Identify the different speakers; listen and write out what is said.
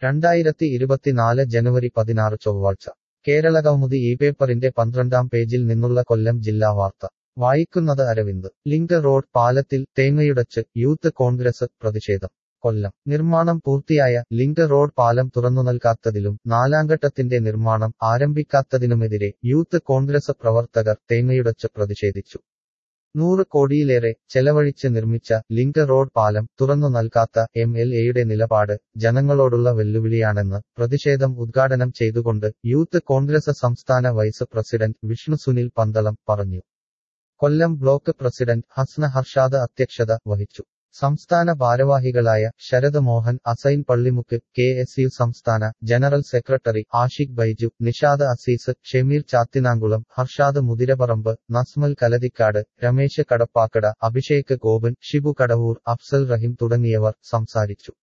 Speaker 1: രണ്ടായിരത്തി ഇരുപത്തിനാല് ജനുവരി പതിനാറ് ചൊവ്വാഴ്ച കേരള കൗമുദി ഈ പേപ്പറിന്റെ പന്ത്രണ്ടാം പേജിൽ നിന്നുള്ള കൊല്ലം ജില്ലാ വാർത്ത വായിക്കുന്നത് അരവിന്ദ് ലിങ്ക് റോഡ് പാലത്തിൽ തേങ്ങയുടച്ച് യൂത്ത് കോൺഗ്രസ് പ്രതിഷേധം കൊല്ലം നിർമ്മാണം പൂർത്തിയായ ലിങ്ക് റോഡ് പാലം തുറന്നു നൽകാത്തതിലും നാലാംഘട്ടത്തിന്റെ നിർമ്മാണം ആരംഭിക്കാത്തതിനുമെതിരെ യൂത്ത് കോൺഗ്രസ് പ്രവർത്തകർ തേങ്ങയുടച്ച് പ്രതിഷേധിച്ചു നൂറ് കോടിയിലേറെ ചെലവഴിച്ച് നിർമ്മിച്ച ലിങ്ക് റോഡ് പാലം തുറന്നു നൽകാത്ത എം എൽ എയുടെ നിലപാട് ജനങ്ങളോടുള്ള വെല്ലുവിളിയാണെന്ന് പ്രതിഷേധം ഉദ്ഘാടനം ചെയ്തുകൊണ്ട് യൂത്ത് കോൺഗ്രസ് സംസ്ഥാന വൈസ് പ്രസിഡന്റ് വിഷ്ണു സുനിൽ പന്തളം പറഞ്ഞു കൊല്ലം ബ്ലോക്ക് പ്രസിഡന്റ് ഹസ്ന ഹർഷാദ് അധ്യക്ഷത വഹിച്ചു സംസ്ഥാന ഭാരവാഹികളായ Sarath Mohan Asain Pallimukku K S U സംസ്ഥാന ജനറൽ സെക്രട്ടറി ആഷിഖ് ബൈജു നിഷാദ് അസീസ് ഷെമീർ ചാത്തിനാങ്കുളം ഹർഷാദ് മുതിരപറമ്പ് നസ്മൽ കലതിക്കാട് രമേശ് കടപ്പാക്കട അഭിഷേക് ഗോപൻ ഷിബു കടവൂർ അഫ്സൽ റഹീം തുടങ്ങിയവർ സംസാരിച്ചു